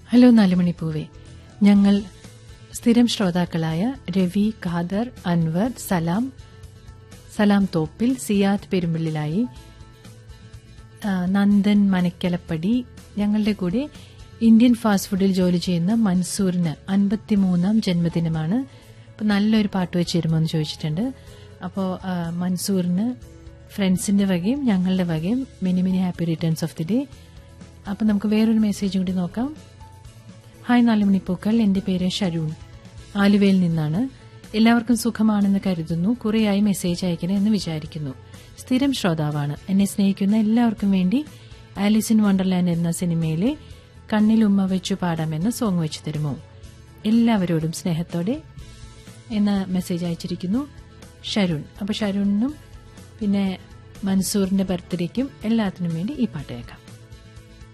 hello നാലുമണിപ്പൂവേ ഞങ്ങൾ സ്ഥിരം ശ്രോതാക്കളായ രവി ഖാദർ അൻവർ സലാം സലാം തോപ്പിൽ സിയാദ് പെരുമ്പിള്ളിലായി ആ, നന്ദൻ മനക്കലപ്പടി ഞങ്ങളുടെ കൂടെ ഇന്ത്യൻ ഫാസ്റ്റ് ഫുഡിൽ ജോലി ചെയ്യുന്ന മൻസൂറിന് അൻപത്തിമൂന്നാം ജന്മദിനമാണ് അപ്പോൾ നല്ലൊരു പാട്ട് വെച്ച് തരുമോ എന്ന് ചോദിച്ചിട്ടുണ്ട് അപ്പോൾ മൻസൂറിന് ഫ്രണ്ട്സിന്റെ വകയും ഞങ്ങളുടെ വകയും many many happy returns of the day അപ്പം നമുക്ക് വേറൊരു മെസ്സേജ് കൂടി നോക്കാം ഹായ് നാലുമണിപ്പൂക്കൾ എന്റെ പേര് ഷരൂൺ ആലുവയിൽ നിന്നാണ് എല്ലാവർക്കും സുഖമാണെന്ന് കരുതുന്നു കുറേയായി മെസ്സേജ് അയക്കണേ എന്ന് വിചാരിക്കുന്നു സ്ഥിരം ശ്രോതാവാണ് എന്നെ സ്നേഹിക്കുന്ന എല്ലാവർക്കും വേണ്ടി ആലിസ് ഇൻ വണ്ടർലാൻഡ് എന്ന സിനിമയിലെ കണ്ണിൽ ഉമ്മ വെച്ചു പാടാമെന്ന സോങ് വെച്ചു തരുമോ എല്ലാവരോടും സ്നേഹത്തോടെ എന്ന മെസ്സേജ് അയച്ചിരിക്കുന്നു ഷരുൺ അപ്പൊ ഷരുണിനും പിന്നെ മൻസൂറിന്റെ ബർത്ത്ഡേക്കും എല്ലാത്തിനും വേണ്ടി ഈ പാട്ട് കേൾക്കാം